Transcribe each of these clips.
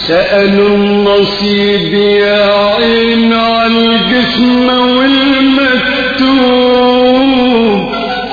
سألوا النصيب يا عين عالجسم والمكتوب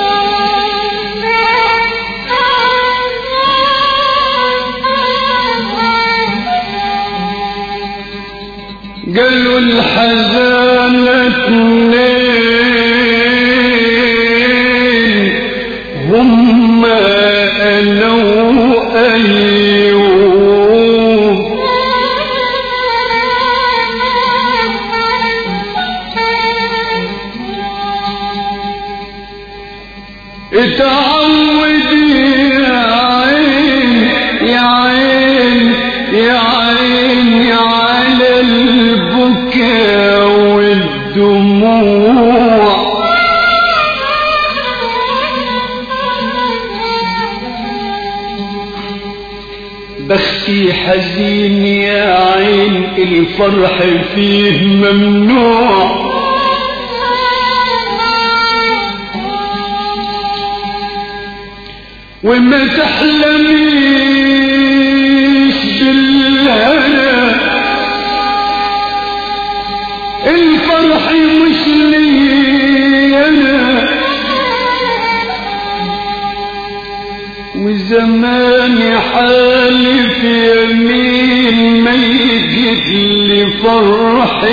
قالوا الحزانة اتنين هما أنا وأيوب اتعودي يا عين يا عين يا عين على البكاء والدموع بختي حزين يا عين الفرح فيه ممنوع وما تحلميش بالهنا الفرح مش لي انا وزماني حالف يمين ما يجد لي فرح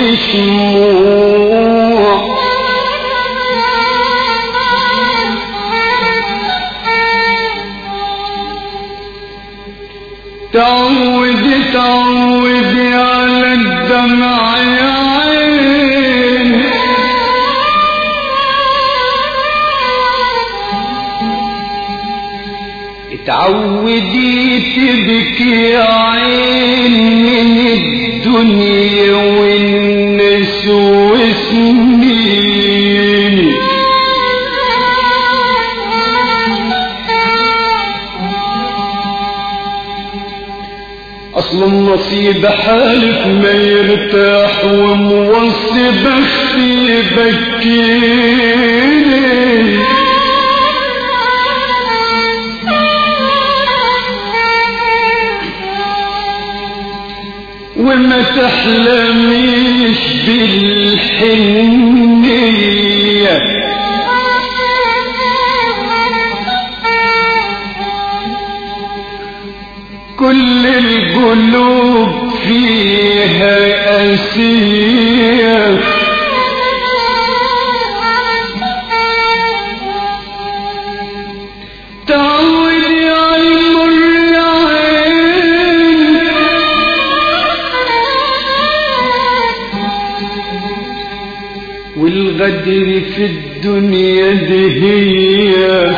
شموع تعودي تعودي على الدمع يا عين اتعودي تبكي يا عين من الدنيا والناس وسنين اصل النصيب حالف ما يرتاح وموصي بختي بكيني وما تحلميش بالحنية كل القلوب فيها أسير تعودي على المر يا عين والغدر في الدنيا دي هي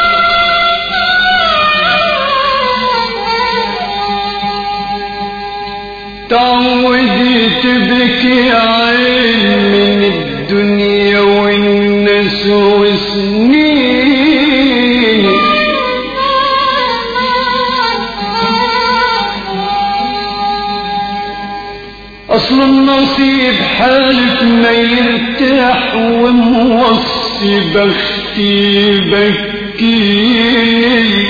تعودي تبكي عين من الدنيا والناس وسنين اصل النصيب حالف ما يرتاح وموصي بختي بكي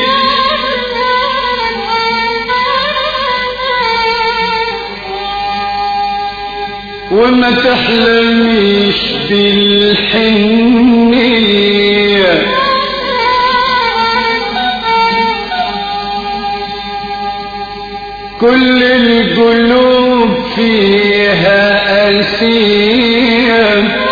وما تحلميش بالحنية كل القلوب فيها أسير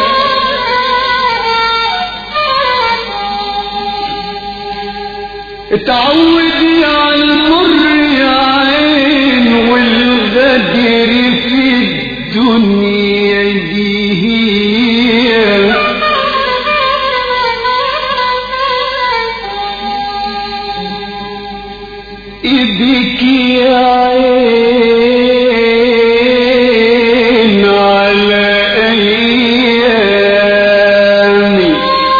اتعودي على المر يا عين والغدر في الدنيا دي هي ايدك يا عين على ايامي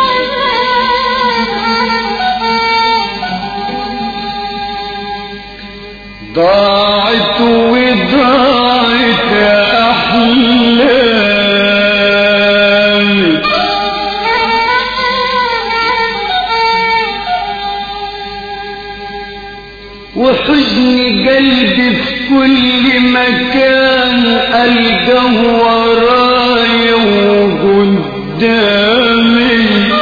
ضاعت وضاعت احلامي وحزن قلبي في كل مكان ألقاه ورايا وقدامي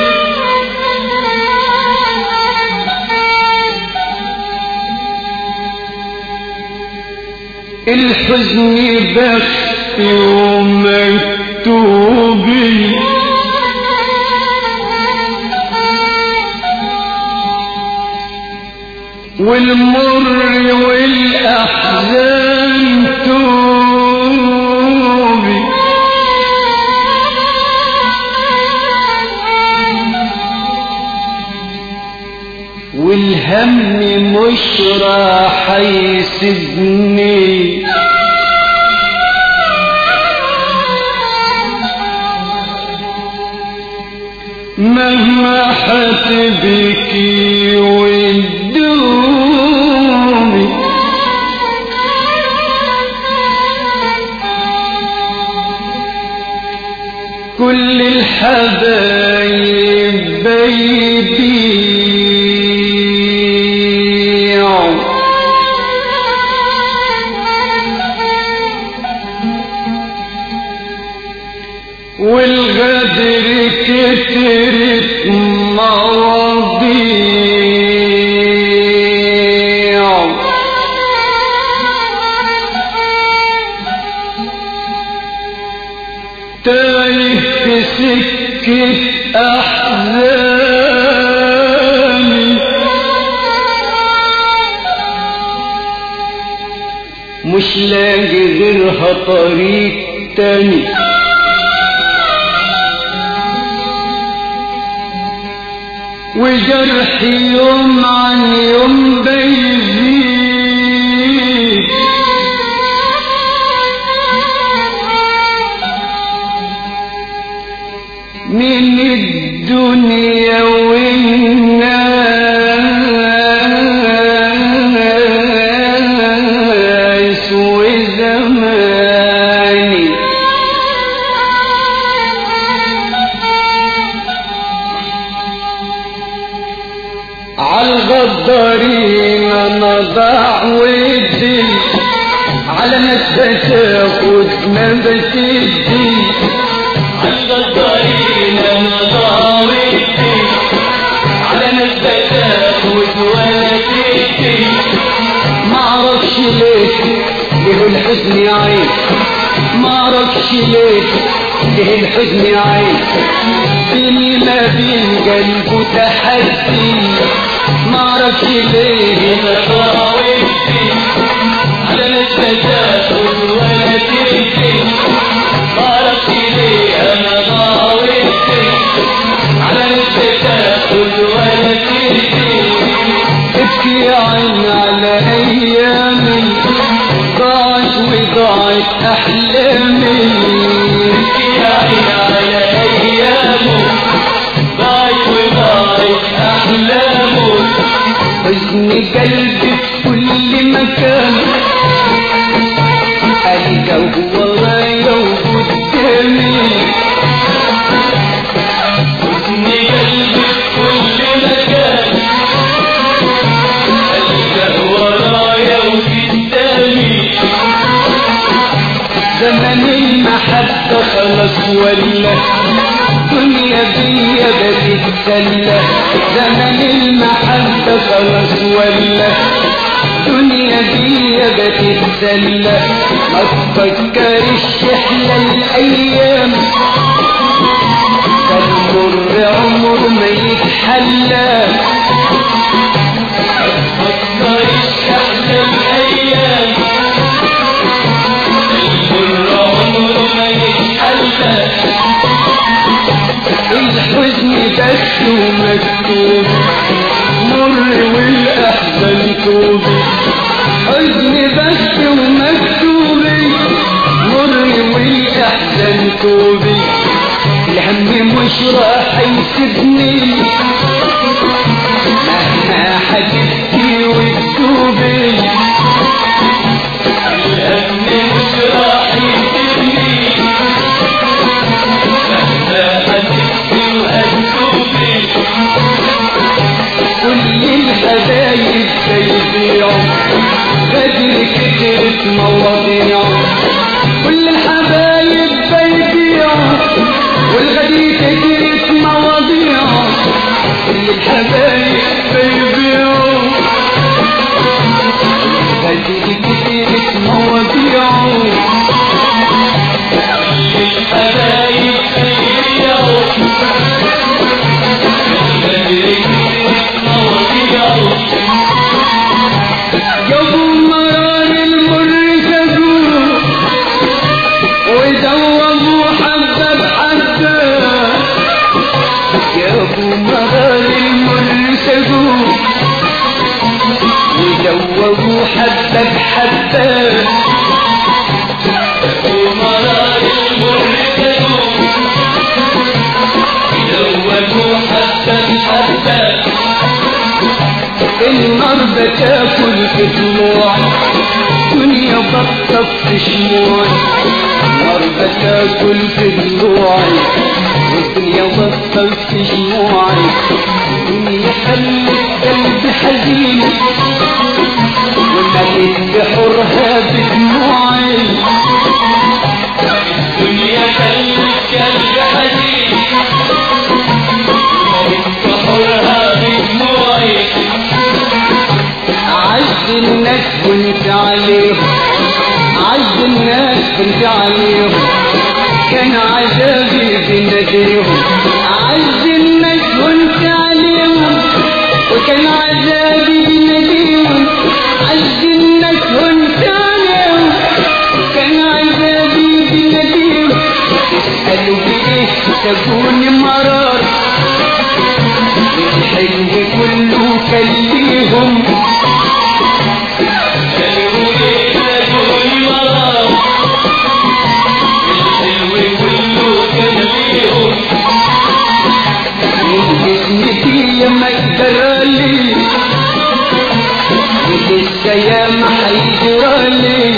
الحزن بختي ومكتوبي والمر والأحزان توبي والهم مش راح يسيبني مهما حتبكي وتدومي كل الحبايب بيبيعوا والغدر كترت مواضيع تايه في سكة أحزاني مش لاقي غيرها طريق تاني وجرحي يوم عن يوم بيزيد من الدنيا والناس وزماني عالغدارين انا ضاع ودي على ناس بتاخد ما بتدي عالغدارين انا ضاع ودي على ناس بتاخد ولا تدي معرفش ليه ليه الحزن عين معرفش ليه ليه الحزن عين بيني ما بين قلبه تحدي معرفش ليه انا ضاع ودي على ناس بتاخد ولا تدي معرفش ليه انا ضاع ودي على ناس بتاخد ولا تدي ابكي يا عين على ايامي ضاعت وضاعت احلامي يا عين على ايامه ضاعت وضاعت احلامه حزن قلبي في كل مكان ألقاه ورايا وقدامي حزن قلبي في كل مكان ألقاه ورايا وقدامي زمن المحبة خلص ولا دنيا بيا بتتسلى زمن المحبة خلص ولا دنيا بيا بتتسلى ما تفكرش احلى الايام فالمر عمر ما يتحلى فكرش أحلى الأيام البر عمره ما يتحلى الحزن بس ومكتوب مر والاحزان توبي حزن بس ومكتوب مر والاحزان توبي الهم مش راح يسيبني مهما حبيبتي وتوبي الهم مش راح يسيبني مهما هتبكي وهتوبي كل الحبايب بيبيعوا والهجر كترت مواضيع كل الحبايب بيبيع والغدر كترت مواضيع كل الحبايب بيبيع والهجر كترت مواضيع الحبايب بيبيعوا البدر كترت مواضيعه جابوا مرار المر سجور ودوبوا حبة بحبة جابوا مرار المر سجور ودوبوا حبة بحبة ومرار المر كانوا يدوبوا حتى بحتى النار بتاكل في طلوع دنيا بطة في شموع النار بتاكل في ضلوعي والدنيا بطة في شموعي الدنيا خلت قلبي حزين وملت بحرها بدموعي الدنيا خلت قلب حزين وانتحرها بدموعي عز الناس كنت عليهم عز الناس كنت عليهم كان عذابي بناديهم عز الناس كنت عليهم وكان عذابي بناديهم عز الناس كنت عليهم كان عذابي بناديهم اسألوا بإيه سابوني مرار الحلو كله كليهم كانوا يهدوني مرار الحلو كله كان ليهم جسمتي ما يقدرلي ولسه يا ما حيجرالي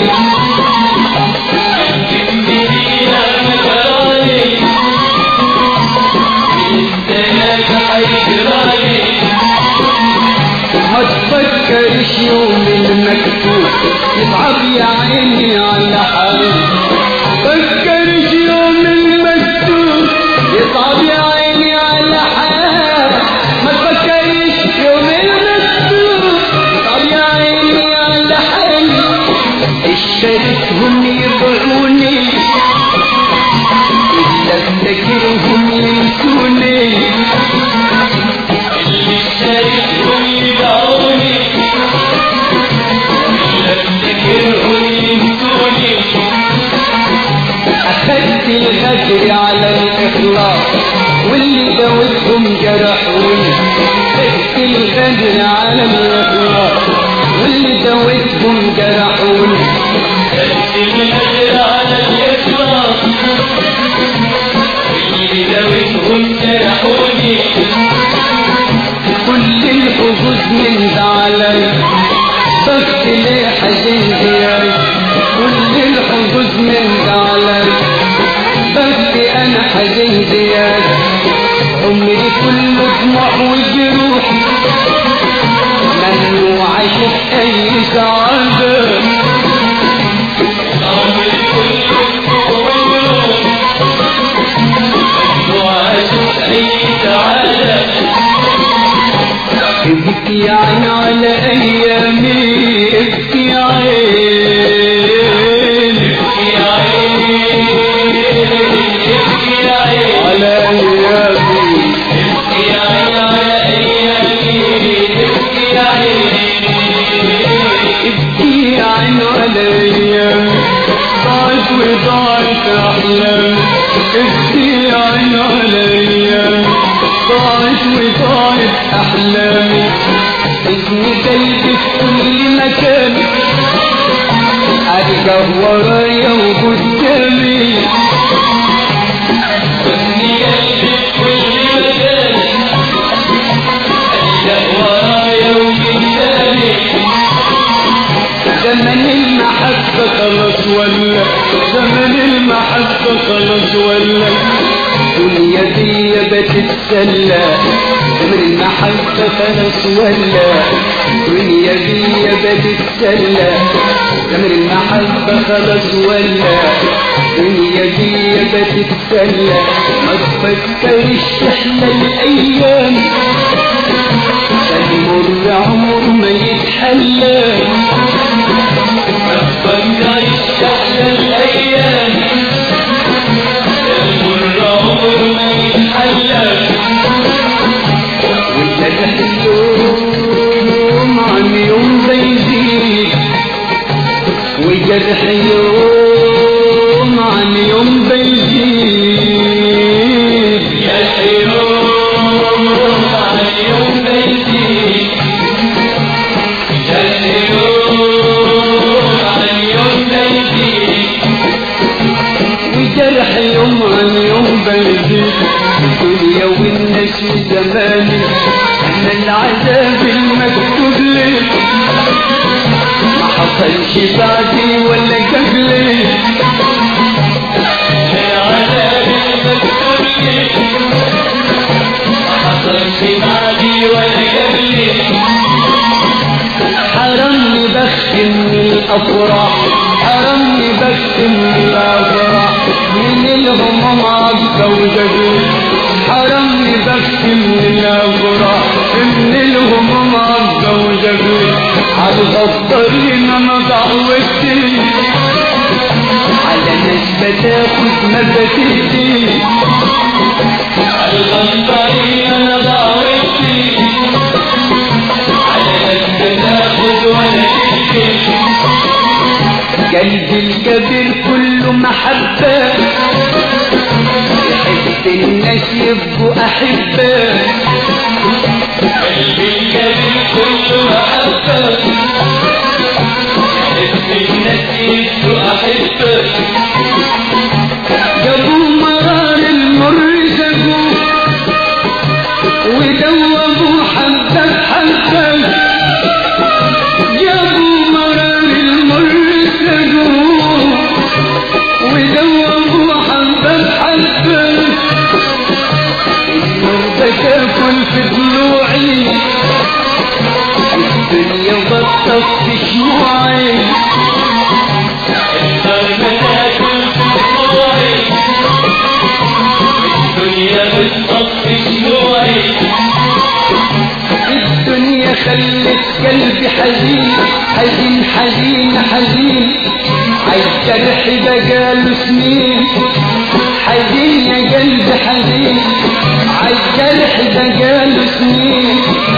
جنبينا مجرالي السنة حيجرالي ما تفكرش يوم المكتوب يصعب يا عيني على حالي فكرش يوم المكتوب يصعب يا عيني على حالي ما تفكرش يوم المكتوب يصعب يا عيني على حالي اشتريتهم يبيعوني إلا افتكرهم ينسوني اللي اشتريتهم يبيعوني اللي افتكرهم ينسوني أخدت الغدر على الإخلاص واللي دوتهم جرحوني أخدت الغدر على الإخلاص واللي دوتهم جرحوني خدت الأجر على الإخلاص اللي داوتهم جرحوني كل الحظوظ من زعلان بس ليه حزين زياد كل الحظوظ من زعلان بس أنا حزين زياد عمري كله دموع وجروح ممنوع أشوف أي سعادة عمري كله وجروح وأشوف أي سعادة ابكي عين على أيامي ابكي عين يا عيني يا عيني على أيامي يا عيني على أيامي يا عيني ابكي عين على أيامي ضاعت وضاعت أحلامي ابكي عين على أيامي ضاعت وضاعت أحلامي اسمي قلبي في كل مكان أرجع ورايا وقدامي حزني قلبي في كل مكان ألجأ ورايا وقدامي زمن المحبة خلاص ولا زمن المحبة خلاص ولا دنيا دي بتتسلى من المحبة خلاص ولا دنيا دي بتتسلى من المحبة خلاص ولا دنيا دي بتتسلى ما تفكرش احلى الايام المر عمر ما يتحلى فكرش أحلى الأيام المر عمر ما يتحلى والجرح يوم عن يوم بيزيد والجرح يوم عن يوم بيزيد يا حيوم عن يوم بيتي يا حيوم عن يوم بيتي وجرح يوم عن يوم بيزيد الدنيا والناس وزماني احنا العذاب المكتوب لي ما حصلش بعدي ولا قبلي العذاب المكتوب لي ما حصلش بعدي ولا قبلي حرمني بخت من الافراح حرمني بخت من الافراح من الهموم عبده وجبين حرمني بخت من الافراح من الهموم عبده وجبين على الغدارين ما دعوتي على ناس بتاخد ما بتدي الغنطرين انا ضاويتي على ناس تاخد ولا تدي قلبي الكبير كله محبة يحب الناس يبقوا أحبة قلبي الكبير كله محبة يحب الناس يبقوا أحبة جابوا مرار المر زقوا ودوبوا حبة بحبة جابوا مرار المر زقوا ودوبوا حبة بحبة النور بتاكل في ضلوعي الدنيا بطت في شموعي الضرب تاكل في طلوعي الدنيا بتطفي شموعي الدنيا خلت قلبي حزين حزين حزين حزين عالجرح بقاله سنين حزين يا قلبي حزين عالجرح بقاله سنين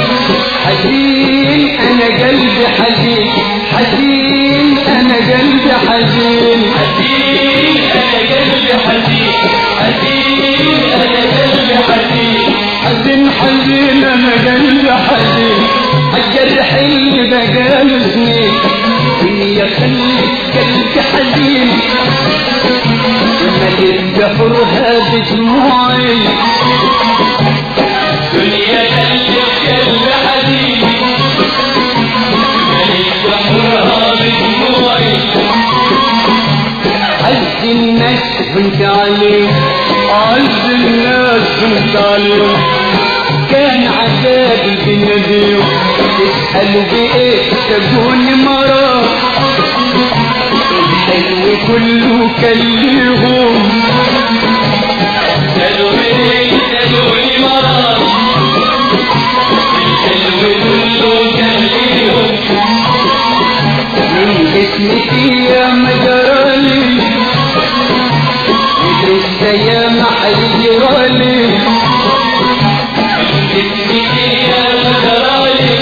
حزين انا قلبي حزين حزين انا قلبي حزين حزين أنا قلبي حزين حزين أنا قلبي حزين حزين حزين انا قلبي حزين الجرح اللي بقاله سنين دنيا خلت قلبي حزين مليت بحرها بدموعي دنيا قلبي قلب حزين ملك بحرها بدموعي عز الناس كنت عليه عز الناس كنت عليه كان عذابي بنبيه تسألوا بإيه تقولي مرار الحلو كله كان ليهم سألوا مني سألوا لي مرار الحلو كله كان ليهم من اسمتي يا مجرالي لسه يا محيرالي اسمك يا مدرالي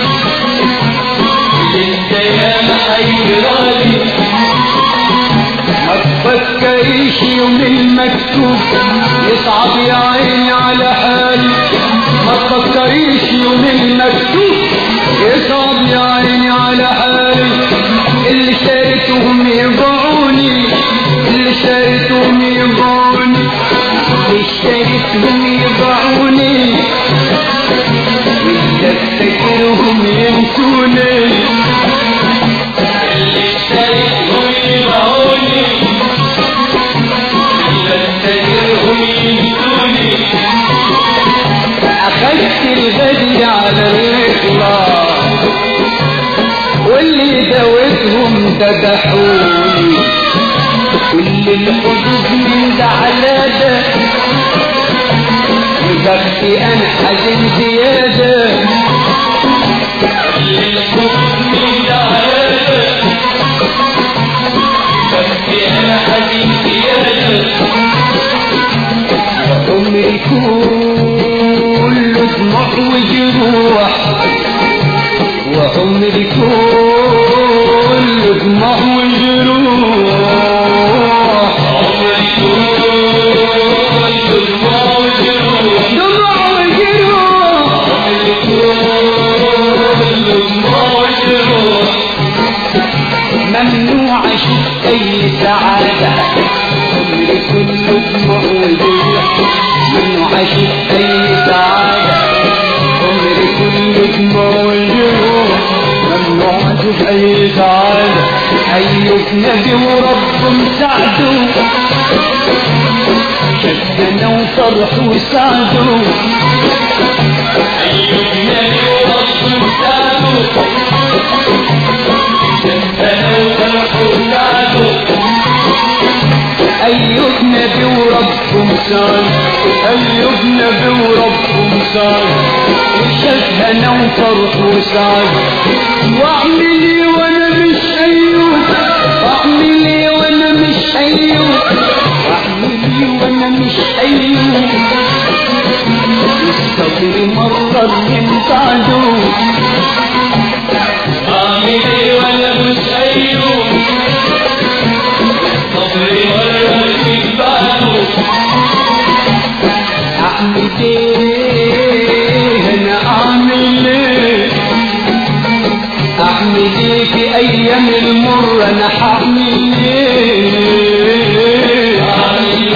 لسه يا محيرالي ما تفكريش يوم المكتوب يصعب يا عيني على حالي ما تفكريش يوم المكتوب يصعب يا عيني على حالي اللي شاريتهم يبيعوني اللي شاريتهم يبيعوني اللي شاريتهم يبيعوني واللي افتكرهم ينسوني اللي اشتريتهم يبيعوني اللي افتكرهم واللي داوتهم ذبحوني كل الحدود من ده على ده وبختي انا حزين زياده الحب من دعاده بس انا حزين زياده عمري كله دموع وجروح وعمري كله دموع وجروح عمري كله دموع وجروح دموع وجروح عمري كله دموع وجروح ممنوع اشوف اي سعادة عمري كله دموع وجروح ممنوع اشوف اي سعادة عمري كله دموع وجروح ممنوع اشوف اي سعادة ايوب نبي ورب مساعده شدنا وفرح وسعده أيوب نبي ورب مساعده شدنا وفرح وسعده أيوب نبي ورب مساعد أيوب نبي ورب مساعد وشفنا وفرح وسعد واعملي وانا مش أيوب واعملي وانا مش أيوب واعملي وانا مش أيوب الصبر مرة من بعده أعمل إيه ولا مش أيوب صبري مرة من بعده أعمل إيه أنا أعمل إيه أعمل إيه في أيام المر أنا هعمل إيه أعمل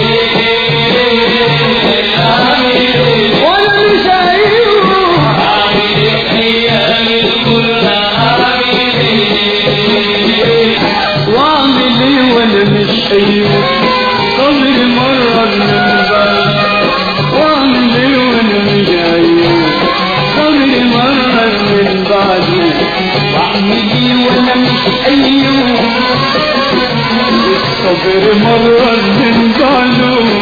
إيه أعمل إيه وأنا مش أيوه أعمل إيه أيام الكل أعمل إيه وأعمل إيه وأنا مش أيوه صبر مرة من بعد وأعمل إيه وأنا مش أيوه صبر مرة من بعد وأعمل إيه وأنا مش أيوه الصبر مرة من بعده